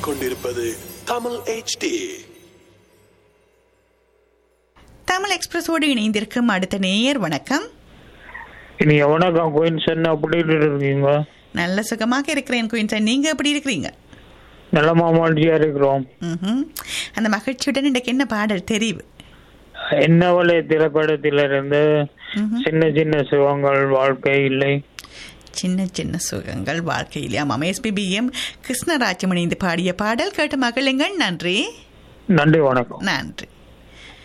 கேட்டுக்கொண்டிருப்பது தமிழ் HD தமிழ் எக்ஸ்பிரஸோடு இணைந்திருக்கும் அடுத்த நேயர் வணக்கம் இனி வணக்கம் குயின்சன் அப்படி இருக்கீங்க நல்ல சுகமாக இருக்கிறேன் குயின்சன் நீங்க எப்படி இருக்கிறீங்க நல்ல மாமாண்டியா இருக்கிறோம் ம்ஹும். அந்த மகிழ்ச்சியுடன் இன்றைக்கு என்ன பாடல் தெரிவு என்னவளே திரைப்படத்திலிருந்து சின்ன சின்ன சுகங்கள் வாழ்க்கை இல்லை சின்ன சின்ன சுகங்கள் வாழ்க்கையில் ஆமாம் எஸ்பிபிஎம் கிருஷ்ணராஜ்யம் இணைந்து பாடிய பாடல் கேட்ட மகளுங்கள் நன்றி நன்றி வணக்கம் நன்றி